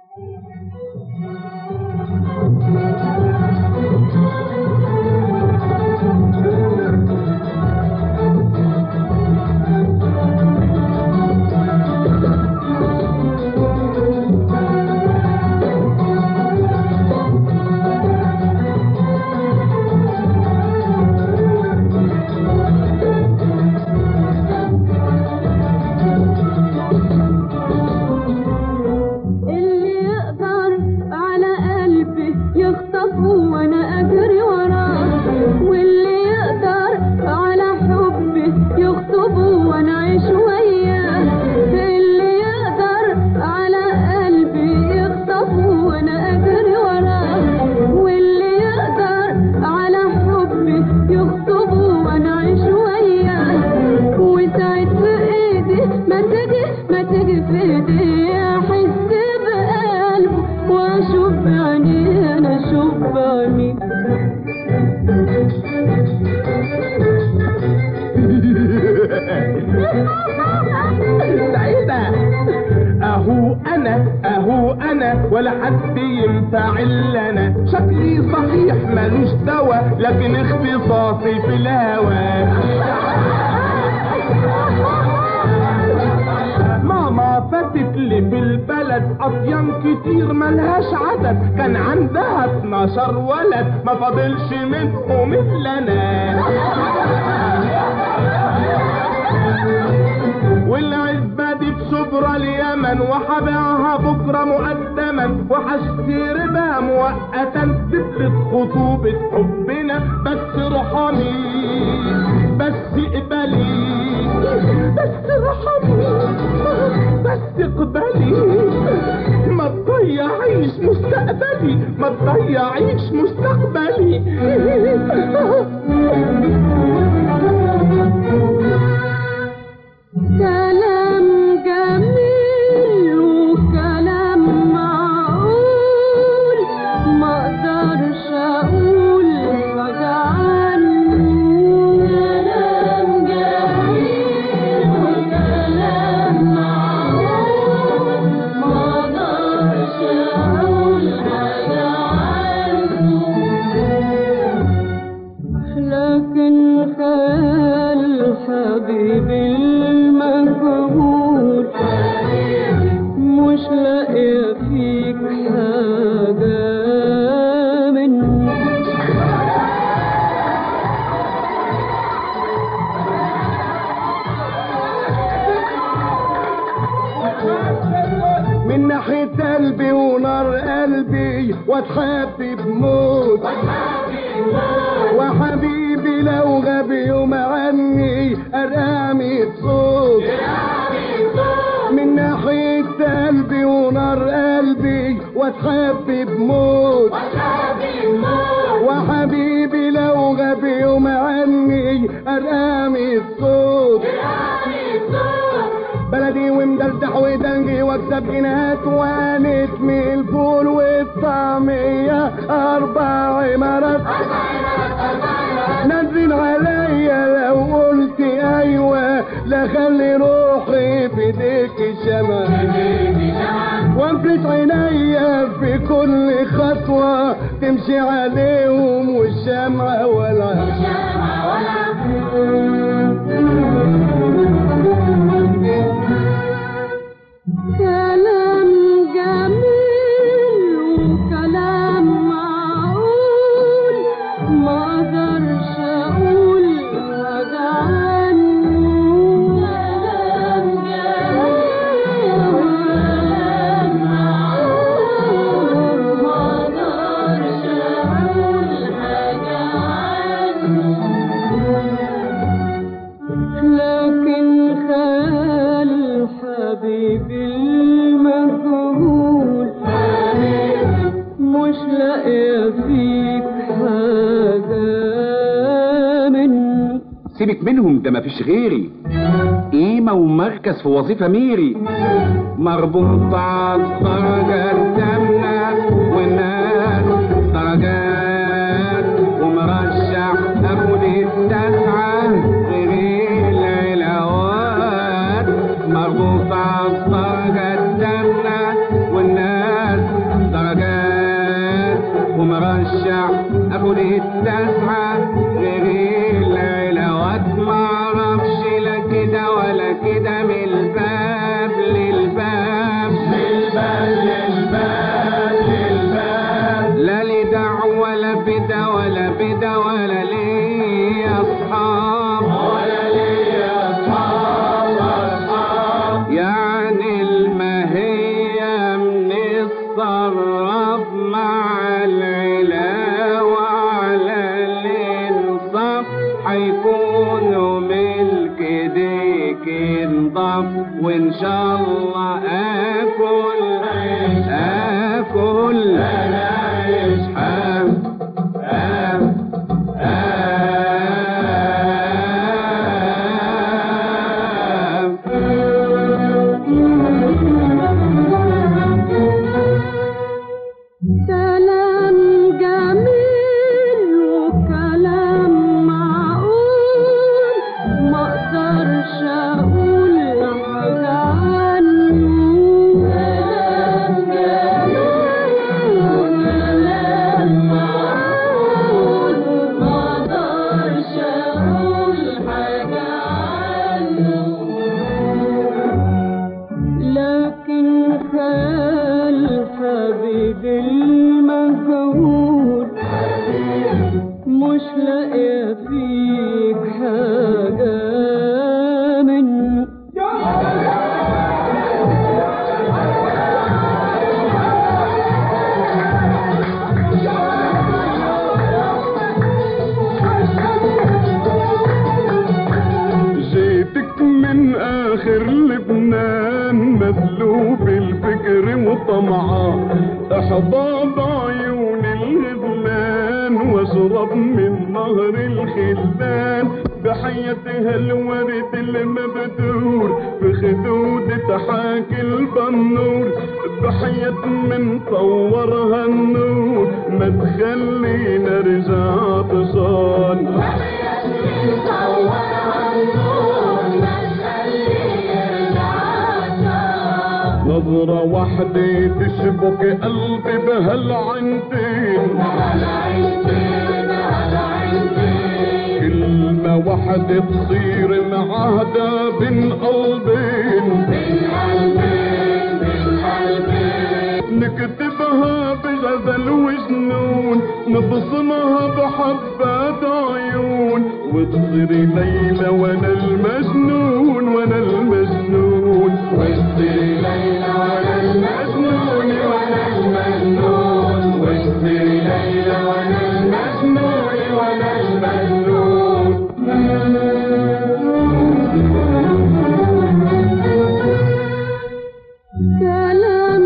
اللي يقدر على قلبي يخطفه وانا اجري وراه واللي يقدر على حبي يخطبه وانا اعيش وياه اللي يقدر على قلبي يخطفه وانا اجري وراه واللي يقدر على حبي يخطبه وانا اعيش وياه وساعد في ايدي ما تجي ما تجي في ايدي احس بقلبه واشوف بعينيه انا اشوف بعينيه سعيدة اهو انا اهو انا ولا حد ينفع الا انا شكلي صحيح ملوش دوا لكن اختصاصي في الهوى ماما فاتت لي في البلد اطيان كتير ملهاش عدد كان عندها 12 ولد ما فاضلش منهم الا انا والعزبة دي في شبرا اليمن وحبيعها بكرة مقدما وحشتري بها مؤقتا تثبت خطوبة حبنا بس ارحمي بس اقبلي بس ارحمي بس اقبلي ما تضيعيش مستقبلي ما تضيعيش مستقبلي كلام جميل وكلام معقول ما اقدرش اقول حاجة عنه كلام جميل وكلام معقول ما اقدرش اقول حاجة عنه لكن خيال حبيبي المجهول مش لاقي فيك حاجة منه من ناحية قلبي ونار قلبي واتحبب موت وحبيبي لو غاب يوم عني ارقامي بصوت من ناحية قلبي ونار قلبي واتحبب موت وحبيبي لو غاب يوم عني ارقامي الصوت بلدي ومدردح ودنجي واكسب جنيهات وانتمي الفول والطعمية اربع عمارات نزل عليا لو قلت ايوه لا خلي روحي في ايديك الشمع وانفلت عينيا في كل خطوة تمشي عليهم والشمعة ولا كلام جميل وكلام معقول ما اقدرش اقول حاجة عنه كلام جميل وكلام معقول ما اقدرش اقول حاجة عنه لكن خيال حبيبي المجهول مش لاقي فيك حاجة منه سيبك منهم ده مفيش غيري قيمة ومركز في وظيفة ميري مربوط على الدرجة الثامنة والناس درجات ومرشح اخد التسعة غير العلاوات مربوط على الدرجة الثامنة والناس الشعب اخد التسعة غير العلاوات معرفش لا كده ولا كده من الباب للباب للباب للباب للباب لا لي دعوة ولا بدا ولا بدا ولا لي اصحاب ولا ليا أصحاب أصحاب يعني المهية من الصرف مع العلا وعلى الانصاف حيكونوا ملك ديك انضاف وان شاء الله اكل اكل أنا عايش آه آه آه كلام جميل وكلام معقول ما اقدرش اقول حاجة عنه كلام جميل وكلام معقول ما اقدرش اقول حاجة عنه لكن خال حبيبي المجهول مش لاقيه فيك حاجه منه جيتك من اخر لبنان مسلوب الفكر وطمعان احضى بعيون الغزلان واشرب من نهر الخلان بحياتها الورد المبذور في خدود حاكي البنور بحياة من صورها النور ما تخلينا رجع طشان نظرة واحدة تشبك قلبي بهالعينتين كلمة واحدة تصير معاهدة بين قلبين نكتبها بغزل وجنون نبصمها بحبات عيون وتصيري ليلى وانا المجنون وانا المجنون وتصيري ليلى وانا المجنون وانا المجنون وتصيري ليلى وانا المجنون وانا المجنون كلام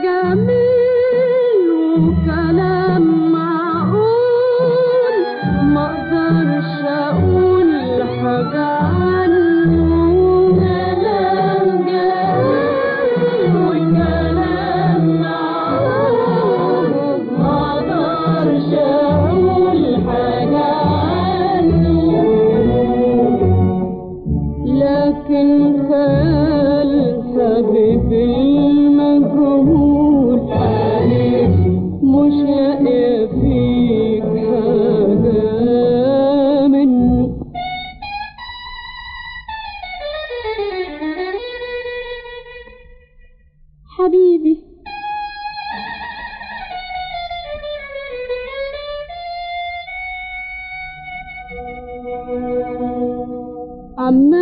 جميل وكلام معقول ما اقدرش اقول حاجة عنه كلام جميل وكلام معقول ما اقدرش اقول حاجة عنه لكن خال حبيبي المجهول مش لاقي فيك حاجة منه حبيبي عمال